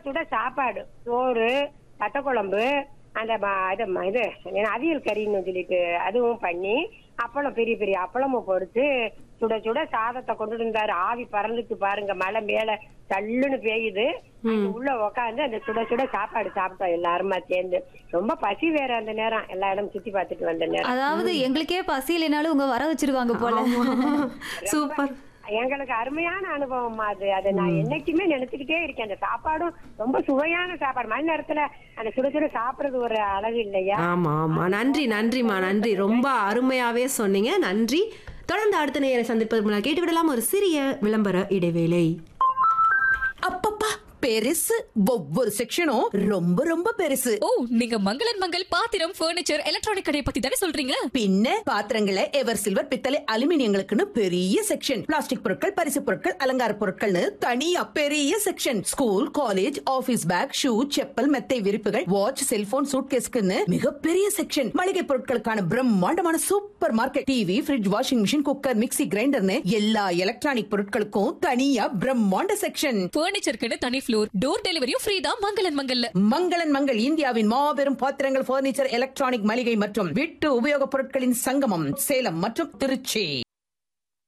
சுட சாப்பாடு சோறு பச்சை குழம்பு அந்த ம- இது ம- இது என்ன, அவியல் கறின்னு சொல்லிட்டு அதுவும் பண்ணி அப்பளம் பெரிய பெரிய அப்பளமும் பொறுத்து சுட சுட சாதத்தை கொண்டு இருந்தாரு ஆவி பறந்துட்டு பாருங்க மழை மேல தள்ளுன்னு பெய்யுது அங்க உள்ள உக்காந்து அந்த சுட சுட சாப்பாடு சாப்பிட்டோம் எல்லாருமா சேர்ந்து ரொம்ப பசி வேற அந்த நேரம் எல்லா இடம் சுத்தி பார்த்துட்டு வந்த நேரம் அதாவது எங்களுக்கே பசி இல்லைனாலும் உங்க வர வச்சிருவாங்க போல சூப்பர் எங்களுக்கு அருமையான அனுபவம் அது அதை நான் என்னைக்குமே நினைச்சுக்கிட்டே இருக்கேன் அந்த சாப்பாடும் ரொம்ப சுவையான சாப்பாடு மணி நேரத்துல அந்த சுட சுட சாப்பிடுறது ஒரு அழகு இல்லையா ஆமா ஆமா நன்றி நன்றிம்மா நன்றி ரொம்ப அருமையாவே சொன்னீங்க நன்றி தொடர்ந்து அடுத்த நேரை சந்திப்பதற்கு முன்னாடி கேட்டு விடலாம் ஒரு சிறிய விளம்பர இடைவேளை அப்பப்பா பெருசு ஒவ்வொரு செக்ஷனும் ரொம்ப ரொம்ப பெருசு ஓ நீங்க மங்களன் மங்கள் பாத்திரம் ஃபர்னிச்சர் எலக்ட்ரானிக் கடையை பத்தி தானே சொல்றீங்க பின்ன பாத்திரங்களை எவர் சில்வர் பித்தளை அலுமினியங்களுக்குன்னு பெரிய செக்ஷன் பிளாஸ்டிக் பொருட்கள் பரிசு பொருட்கள் அலங்கார பொருட்கள்னு தனியா பெரிய section school college office bag shoe chappal மெத்தை விரிப்புகள் வாட்ச் செல்போன் சூட்கேஸ்க்குன்னு மிகப்பெரிய செக்ஷன் மளிகை பொருட்களுக்கான பிரம்மாண்டமான super market TV fridge washing machine cooker mixie கிரைண்டர்னு எல்லா எலக்ட்ரானிக் பொருட்களுக்கும் தனியா பிரம்மாண்ட செக்ஷன் ஃபர்னிச்சருக்குன்னு தனி ஃப்ளோர் டோர் டெலிவரியும் ஃப்ரீ தான் மங்களன் மங்கல்ல மங்களன் மங்கள் இந்தியாவின் மாபெரும் பாத்திரங்கள் பர்னிச்சர் எலக்ட்ரானிக் மளிகை மற்றும் வீட்டு உபயோகப் பொருட்களின் சங்கமம் சேலம் மற்றும் திருச்சி